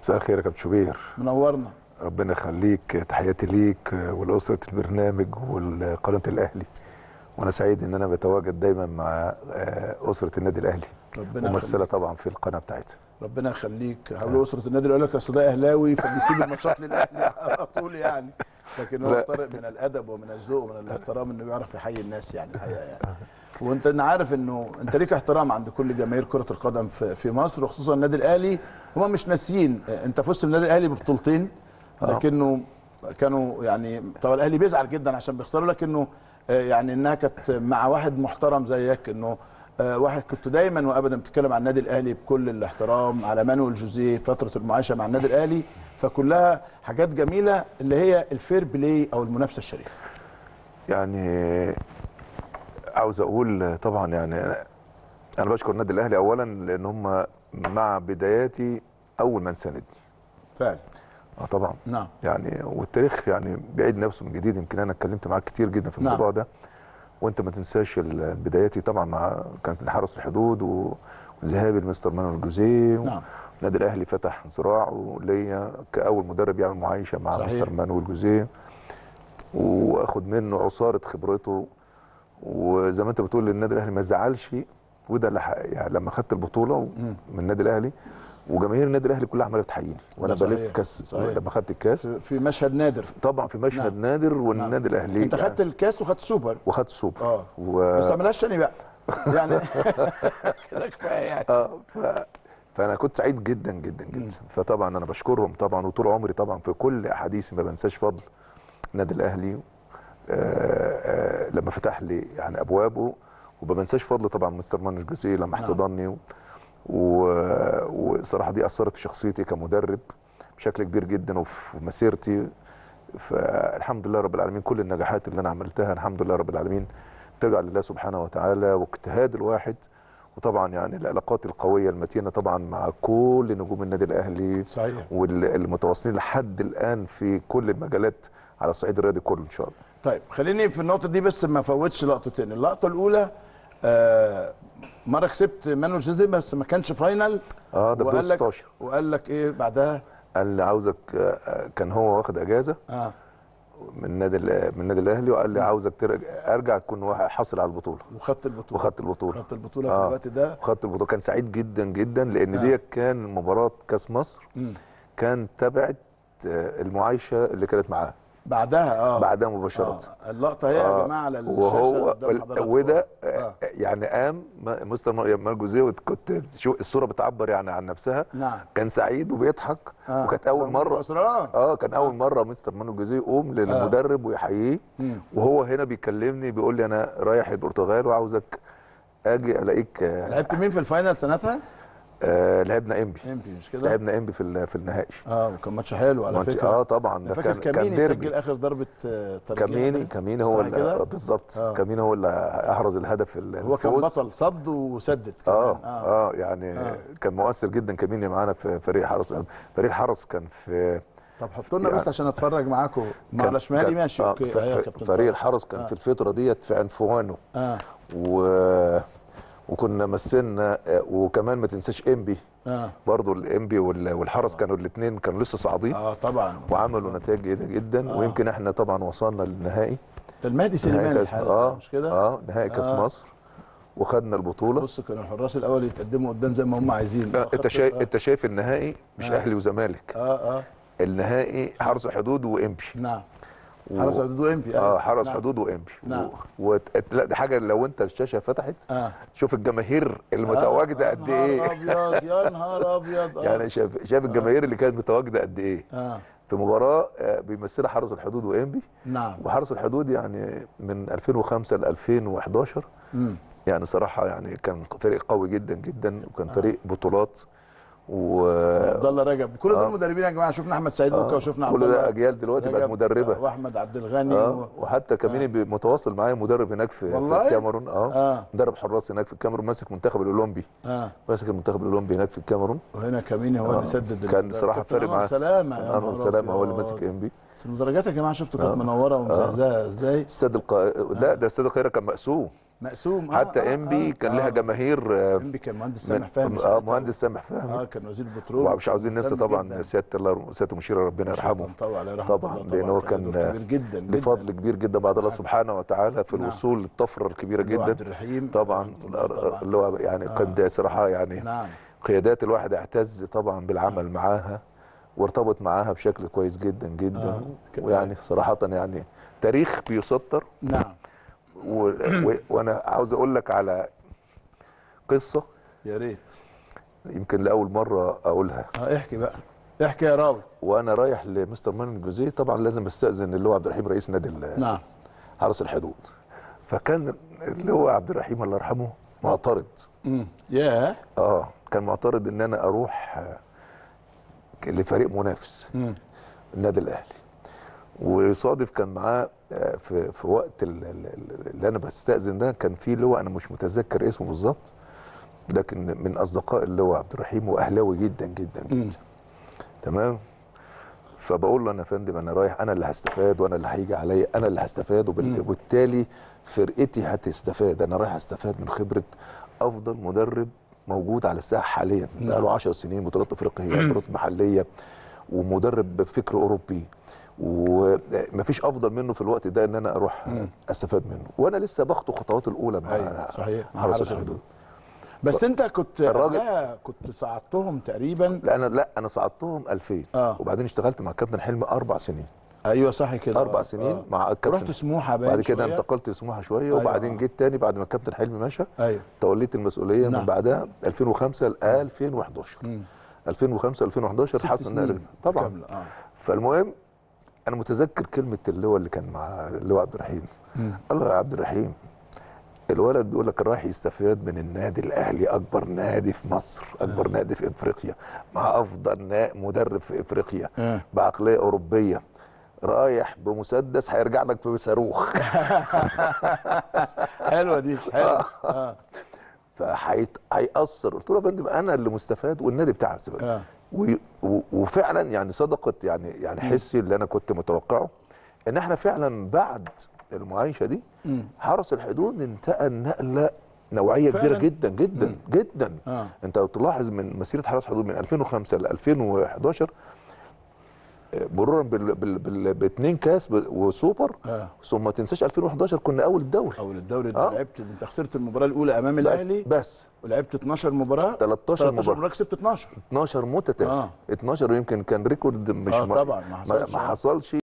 مساء الخير يا كابتن شوبير منورنا ربنا يخليك تحياتي ليك ولأسرة البرنامج والقناة الأهلي وأنا سعيد إن أنا بتواجد دايما مع آه، أسرة النادي الأهلي ربنا ممثلة يخليك طبعا في القناة بتاعتها ربنا يخليك حاول اسره النادي يقول لك اصل ده اهلاوي فبيسيب الماتشات للاهلي على طول يعني لكن هو لا. طارق من الادب ومن الذوق ومن الاحترام انه بيعرف يحيي الناس يعني الحقيقه يعني وانت انا عارف انه انت ليك احترام عند كل جماهير كره القدم في في مصر وخصوصا النادي الاهلي هم مش ناسيين انت فزت من النادي الاهلي ببطولتين لكنه كانوا يعني طبعا الاهلي بيزعل جدا عشان بيخسروا لكنه آه، يعني انها كانت مع واحد محترم زيك انه آه، واحد كنت دايما وابدا بتتكلم عن النادي الاهلي بكل الاحترام على مانويل جوزيه فتره المعايشه مع النادي الاهلي فكلها حاجات جميله اللي هي الفير بلاي او المنافسه الشريفه يعني عاوز أقول طبعا يعني أنا بشكر النادي الأهلي أولا لأن هم مع بداياتي أول من ساندني فعلا اه طبعا نعم يعني والتاريخ يعني بيعيد نفسه من جديد يمكن انا اتكلمت معاك كتير جدا في نعم. الموضوع ده وانت ما تنساش ال- بداياتي طبعا مع كانت من حرس الحدود و- وذهابي لمستر مانويل جوزيه نعم. النادي الاهلي فتح ذراعه ليا كاول مدرب يعمل معايشه مع صحيح. مستر مانويل جوزيه واخد منه عصاره خبرته وزي ما انت بتقول النادي الاهلي ما زعلش وده اللي حق- يعني لما خدت البطوله من النادي الاهلي وجماهير النادي الاهلي كلها عماله بتحييني وانا ده صحيح. بلف كاس صحيح. لما خدت الكاس في- في مشهد نادر طبعا في مشهد نعم. نادر والنادي الاهلي انت خدت الكاس وخدت سوبر وخدت السوبر اه و... بس ما تعملهاش تاني بقى يعني كده كفايه يعني اه ف... فانا كنت سعيد جدا جدا جدا فطبعا انا بشكرهم طبعا وطول عمري طبعا في كل احاديثي ما بنساش فضل النادي الاهلي آه آه لما فتح لي يعني ابوابه وما بنساش فضل طبعا مستر مانوش جوزيه لما نعم. احتضنني و... و- وصراحه دي اثرت في شخصيتي كمدرب بشكل كبير جدا وفي مسيرتي فالحمد لله رب العالمين كل النجاحات اللي انا عملتها الحمد لله رب العالمين ترجع لله سبحانه وتعالى واجتهاد الواحد وطبعا يعني العلاقات القويه المتينه طبعا مع كل نجوم النادي الاهلي صحيح والمتواصلين لحد الان في كل المجالات على الصعيد الرياضي كله ان شاء الله طيب خليني في النقطه دي بس ما فوتش لقطتين اللقطه الاولى آه مره كسبت مانويل جوزيه بس ما كانش فاينل اه ده بدور وقال لك 16 وقال لك ايه بعدها قال لي عاوزك آه، آه، كان هو واخد اجازه اه من النادي من النادي الاهلي وقال لي عاوزك ترجع ارجع تكون واحد حاصل على البطوله وخدت البطوله وخدت البطوله خدت البطوله في آه. الوقت ده وخدت البطوله كان سعيد جدا جدا لان آه. دي كان مباراه كاس مصر مم. كان تبعت آه، المعايشه اللي كانت معاه بعدها اه بعدها مباشره آه. اللقطه هي يا آه. جماعه على الشاشه وهو قدام حضراتكم. وده آه. آه. يعني قام ما- مستر مارك جوزيه كنت شو الصوره بتعبر يعني عن نفسها نعم كان سعيد وبيضحك آه. وكانت اول رغم مره خسران اه كان اول مره مستر مانو جوزيه يقوم للمدرب ويحييه مم. وهو هنا بيكلمني بيقول لي انا رايح البرتغال وعاوزك اجي الاقيك آه لعبت مين في الفاينل سنتها؟ آه لعبنا انبي امتى مش كده؟ لعبنا انبي في ال- في النهائي اه وكان ماتش حلو على ماتش- فكره اه طبعا انا ده فاكر كان كان كاميني ديربي سجل اخر ضربه آه، ترجيح كاميني ده. كاميني هو صح اللي كده؟ آه، بالظبط آه. كاميني هو اللي احرز الهدف ال- هو كان الفوز. بطل صد وسدد كمان اه اه يعني آه. آه. كان مؤثر جدا كاميني معانا في فريق حرس فريق حرس كان في طب حطوا لنا يعني- بس عشان اتفرج معاكم مع كان- الشمالي كان- ماشي آه اوكي ف- ايوه يا ف- كابتن فريق طارق. الحرس كان آه. في الفتره ديت في انفوانو اه و وكنا مثلنا آه، وكمان ما تنساش انبي اه برضو الانبي وال- والحرس كانوا الاثنين كانوا لسه صاعدين اه طبعا وعملوا نتائج جيده جدا آه. ويمكن احنا طبعا وصلنا للنهائي المهدي نهائي سليمان كاس الحارس اه ده، مش كده؟ اه نهائي كاس آه. مصر وخدنا البطوله بص كانوا الحراس الاول يتقدموا قدام زي ما هم عايزين آه، انت شايف انت شايف النهائي مش آه. اهلي وزمالك اه اه النهائي حرس حدود وانبي نعم و- حرس حدود وامبي اه حرس نعم. حدود وانبي نعم. و... و... لا دي حاجه لو انت الشاشه فتحت اه شوف الجماهير المتواجده قد يا ايه نهار ابيض يا نهار ابيض آه. يعني شاف شاف الجماهير اللي كانت متواجده قد ايه اه في مباراه آه، بيمثلها حرس الحدود وانبي نعم وحرس الحدود يعني من 2005 ل 2011 مم. يعني صراحه يعني كان فريق قوي جدا جدا وكان فريق بطولات و عبد الله رجب كل دول آه. مدربين يا جماعه شفنا احمد سعيد بوكا آه، وشفنا عبد كل الله ده اجيال دلوقتي بقت رجب، مدربه آه، واحمد عبد الغني اه و... وحتى كميني بي- متواصل معايا مدرب هناك في, في والله؟ الكاميرون اه اه مدرب حراس هناك في الكاميرون ماسك منتخب الاولمبي اه ماسك المنتخب الاولمبي هناك في الكاميرون وهنا كميني هو آه. اللي سدد كان ال- صراحة كابتن فارق أنور معاه. سلامه يا انور نهار سلامه هو اللي أبيض. ماسك ام بي بس المدرجات يا جماعه شفتوا كانت آه. منوره ومزهزهه ازاي استاد القا... لا ده استاد القاهره كان مقسوم مقسوم آه حتى آه انبي آه كان لها آه. جماهير آه، انبي كان مهندس من- سامح فهمي اه ساعتها. مهندس سامح فهمي اه كان وزير البترول ومش عاوزين ننسى مهتم طبعا جداً. سياده الله سياده المشير ربنا يرحمه طبعا عليه رحمه طبعا الله لان هو دور كان كبير جدا جدا بفضل كبير جدا بعد الله سبحانه وتعالى في نعم. الوصول للطفره الكبيره اللي هو عبد جدا الرحيم طبعا رحمة الله طبعا اللي هو يعني آه. كان ده صراحه يعني نعم قيادات الواحد اعتز طبعا بالعمل معاها وارتبط معاها بشكل كويس جدا جدا آه. كده. ويعني صراحه يعني تاريخ بيسطر نعم و... و... وانا عاوز اقول لك على قصه يا ريت يمكن لاول مره اقولها اه احكي بقى احكي يا راوي وانا رايح لمستر مان الجوزيه طبعا لازم استاذن اللي هو عبد الرحيم رئيس نادي ال- نعم حرس الحدود فكان اللي هو عبد الرحيم الله يرحمه معترض امم يا اه كان معترض ان انا اروح آه، لفريق منافس امم النادي الاهلي ويصادف كان معاه آه، في في وقت ال- ال- ال- اللي انا بستاذن ده كان في اللي هو انا مش متذكر اسمه بالظبط لكن من اصدقاء اللي هو عبد الرحيم واهلاوي جدا جدا مم. جدا تمام فبقول له انا يا فندم انا رايح انا اللي هستفاد وانا اللي هيجي عليا انا اللي هستفاد وبال- مم. وبالتالي فرقتي هتستفاد انا رايح استفاد من خبره افضل مدرب موجود على الساحه حاليا نعم. بقاله 10 سنين بطولات افريقيه بطولات محليه ومدرب بفكر اوروبي ومفيش افضل منه في الوقت ده ان انا اروح مم. استفاد منه وانا لسه باخطو خطوات الاولى مع ايوه صحيح مع حرس حرس الحدود الحدود بس انت كنت الراجل- قبلها كنت صعدتهم تقريبا لا انا لا انا صعدتهم 2000 آه. وبعدين اشتغلت مع كابتن حلمي اربع سنين ايوه صح كده اربع آه، سنين آه. مع الكابتن ورحت سموحه باين بعد كده شوية. انتقلت لسموحه شويه أيوة. وبعدين جيت تاني بعد ما الكابتن حلمي مشى ايوه توليت المسؤوليه نعم. من بعدها 2005 ل 2011 مم. 2005 2011 ست حصل نقل سنين طبعا كاملة. اه فالمهم انا متذكر كلمه اللواء اللي كان مع اللواء عبد الرحيم مم. قال له يا عبد الرحيم الولد بيقول لك رايح يستفاد من النادي الاهلي اكبر نادي في مصر اكبر نادي في افريقيا مع افضل نا- مدرب في افريقيا آه. بعقليه اوروبيه رايح بمسدس هيرجع لك بصاروخ حلوه دي حلوه اه فهيأثر قلت له يا فندم انا اللي مستفاد والنادي بتاعي استفاد اه و- و- وفعلا يعني صدقت يعني يعني حسي اللي انا كنت متوقعه ان احنا فعلا بعد المعايشه دي مم. حرس الحدود انتقل نقله نوعيه كبيره فعلاً؟ جدا جدا جدا اه انت لو تلاحظ من مسيره حرس الحدود من 2005 ل 2011 آه، مرورا بال- بال- بال- باثنين كاس ب- وسوبر اه ثم ما تنساش 2011 كنا اول الدوري اول الدوري آه. ده لعبت انت خسرت المباراه الاولى امام بس الاهلي بس ولعبت 12 مباراه 13 13 مباراه مباراه كسبت 12 12 متتالي آه. 12 ويمكن كان ريكورد مش اه ما- طبعا ما ما, حصلش ما آه. حصلش